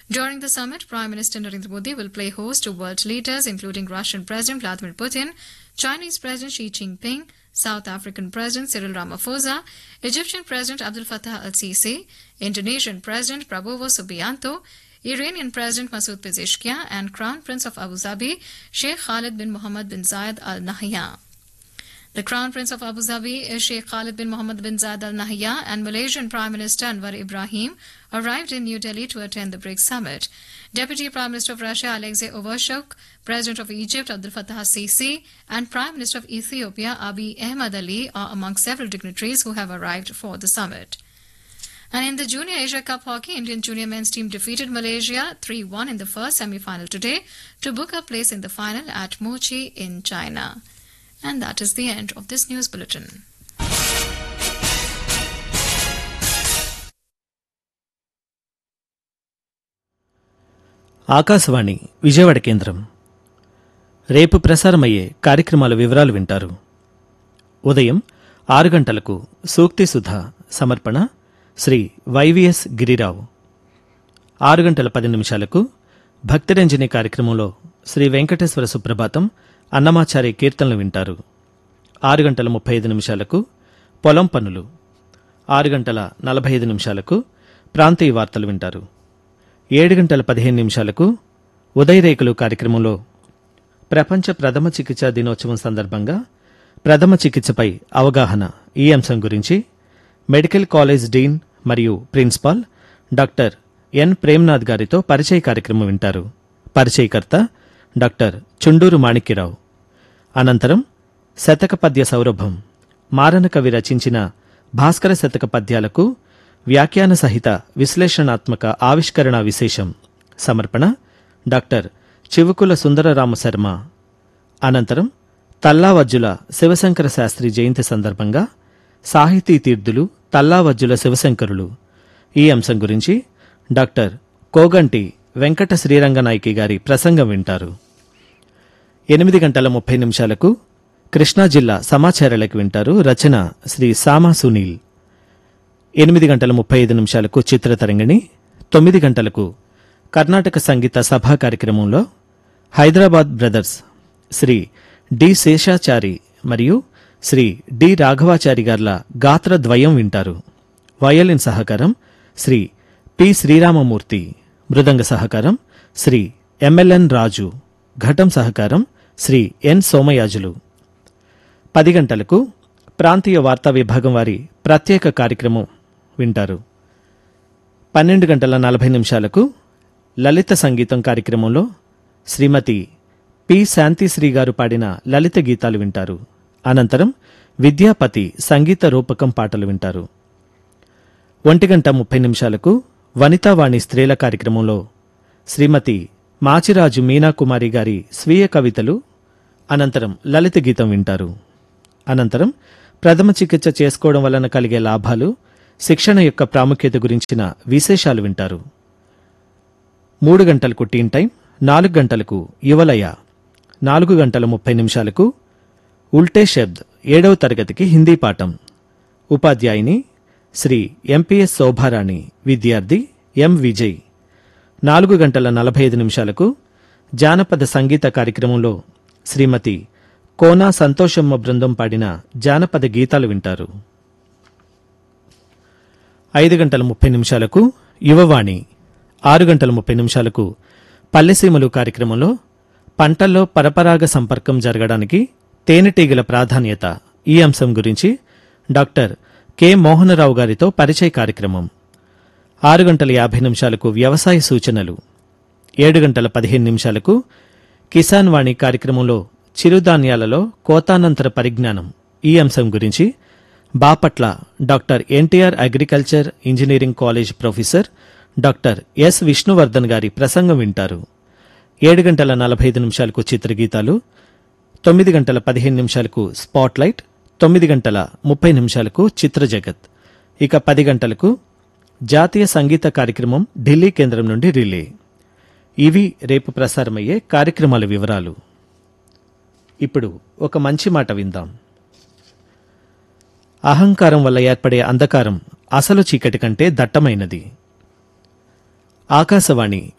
During the summit, Prime Minister Narendra Modi will play host to world leaders including Russian President Vladimir Putin, Chinese President Xi Jinping, South African President Cyril Ramaphosa, Egyptian President Abdel Fattah al-Sisi, Indonesian President Prabowo Subianto, Iranian President Masoud Pezeshkian, and Crown Prince of Abu Dhabi Sheikh Khalid bin Mohammed bin Zayed Al Nahyan. The Crown Prince of Abu Dhabi is Sheikh Khalid bin Mohammed bin Zayed Al Nahyan and Malaysian Prime Minister Anwar Ibrahim arrived in New Delhi to attend the BRICS summit. Deputy Prime Minister of Russia Alexei Overshuk, President of Egypt Abdel Fattah Sisi, and Prime Minister of Ethiopia Abiy Ahmed Ali are among several dignitaries who have arrived for the summit. And in the Junior Asia Cup hockey, Indian junior men's team defeated Malaysia 3 1 in the first semi final today to book a place in the final at Mochi in China. And that is the end of this news bulletin. Akashvani Vijayawada కేంద్రం రేపు ప్రసారమయ్యే కార్యక్రమాల వివరాలు వింటారు ఉదయం ఆరు గంటలకు సూక్తి సుధ సమర్పణ శ్రీ వైవిఎస్ గిరిరావు ఆరు గంటల పది నిమిషాలకు భక్తిరంజని కార్యక్రమంలో శ్రీ వెంకటేశ్వర సుప్రభాతం అన్నమాచారి కీర్తనలు వింటారు ఆరు గంటల ముప్పై ఐదు నిమిషాలకు పొలం పనులు ఆరు గంటల నలభై ఐదు నిమిషాలకు ప్రాంతీయ వార్తలు వింటారు ఏడు గంటల పదిహేను నిమిషాలకు ఉదయరేకులు కార్యక్రమంలో ప్రపంచ ప్రథమ చికిత్సా దినోత్సవం సందర్భంగా ప్రథమ చికిత్సపై అవగాహన ఈ అంశం గురించి మెడికల్ కాలేజ్ డీన్ మరియు ప్రిన్సిపాల్ డాక్టర్ ఎన్ ప్రేమ్నాథ్ గారితో పరిచయ కార్యక్రమం వింటారు పరిచయకర్త డాక్టర్ చుండూరు మాణిక్యరావు అనంతరం శతక పద్య సౌరభం మారన కవి రచించిన భాస్కర శతక పద్యాలకు వ్యాఖ్యాన సహిత విశ్లేషణాత్మక ఆవిష్కరణ విశేషం సమర్పణ డాక్టర్ చివుకుల సుందరరామ శర్మ అనంతరం తల్లావజ్జుల శివశంకర శాస్త్రి జయంతి సందర్భంగా సాహితీ తీర్థులు తల్లావజ్జుల శివశంకరులు ఈ అంశం గురించి డాక్టర్ కోగంటి వెంకట శ్రీరంగనాయకి గారి ప్రసంగం వింటారు ఎనిమిది గంటల ముప్పై నిమిషాలకు కృష్ణా జిల్లా సమాచారాలకు వింటారు రచన శ్రీ సామా సునీల్ ఎనిమిది గంటల ముప్పై ఐదు నిమిషాలకు చిత్రతరంగిణి తొమ్మిది గంటలకు కర్ణాటక సంగీత సభా కార్యక్రమంలో హైదరాబాద్ బ్రదర్స్ శ్రీ డి శేషాచారి మరియు శ్రీ డి రాఘవాచారి గార్ల గాత్ర ద్వయం వింటారు వయలిన్ సహకారం శ్రీ పి శ్రీరామమూర్తి మృదంగ సహకారం శ్రీ ఎంఎల్ఎన్ రాజు ఘటం సహకారం శ్రీ ఎన్ సోమయాజులు పది గంటలకు ప్రాంతీయ వార్తా విభాగం వారి ప్రత్యేక కార్యక్రమం వింటారు పన్నెండు గంటల నలభై నిమిషాలకు లలిత సంగీతం కార్యక్రమంలో శ్రీమతి పి శాంతిశ్రీ గారు పాడిన లలిత గీతాలు వింటారు అనంతరం విద్యాపతి సంగీత రూపకం పాటలు వింటారు ఒంటి గంట ముప్పై నిమిషాలకు వనితావాణి స్త్రీల కార్యక్రమంలో శ్రీమతి మాచిరాజు మీనాకుమారి గారి స్వీయ కవితలు అనంతరం లలిత గీతం వింటారు అనంతరం ప్రథమ చికిత్స చేసుకోవడం వలన కలిగే లాభాలు శిక్షణ యొక్క ప్రాముఖ్యత గురించిన విశేషాలు వింటారు మూడు గంటలకు టీన్ టైం నాలుగు గంటలకు యువలయ నాలుగు గంటల ముప్పై నిమిషాలకు ఉల్టే శబ్ద్ ఏడవ తరగతికి హిందీ పాఠం ఉపాధ్యాయుని శ్రీ ఎంపీఎస్ శోభారాణి విద్యార్థి ఎం విజయ్ నాలుగు గంటల నలభై ఐదు నిమిషాలకు జానపద సంగీత కార్యక్రమంలో శ్రీమతి కోనా సంతోషమ్మ బృందం పాడిన జానపద గీతాలు వింటారు ఐదు గంటల ముప్పై నిమిషాలకు యువవాణి ఆరు గంటల ముప్పై నిమిషాలకు పల్లెసీమలు కార్యక్రమంలో పంటల్లో పరపరాగ సంపర్కం జరగడానికి తేనెటీగల ప్రాధాన్యత ఈ అంశం గురించి డాక్టర్ కె మోహనరావు గారితో పరిచయ కార్యక్రమం ఆరు గంటల యాభై నిమిషాలకు వ్యవసాయ సూచనలు ఏడు గంటల పదిహేను నిమిషాలకు కిసాన్ వాణి కార్యక్రమంలో చిరుధాన్యాలలో కోతానంతర పరిజ్ఞానం ఈ అంశం గురించి Bapatla doctor NTR agriculture engineering college professor doctor S Vishnuvardhan గారి ప్రసంగం వింటారు ఏడు గంటల నలభై ఐదు నిమిషాలకు చిత్రగీతాలు తొమ్మిది గంటల పదిహేను నిమిషాలకు స్పాట్లైట్ తొమ్మిది గంటల ముప్పై నిమిషాలకు చిత్ర జగత్ ఇక పది గంటలకు జాతీయ సంగీత కార్యక్రమం ఢిల్లీ కేంద్రం నుండి రిలే ఇవి రేపు ప్రసారమయ్యే కార్యక్రమాల వివరాలు ఇప్పుడు ఒక మంచి మాట విందాం అహంకారం వల్ల ఏర్పడే అంధకారం అసలు చీకటి కంటే దట్టమైనది ఆకాశవాణి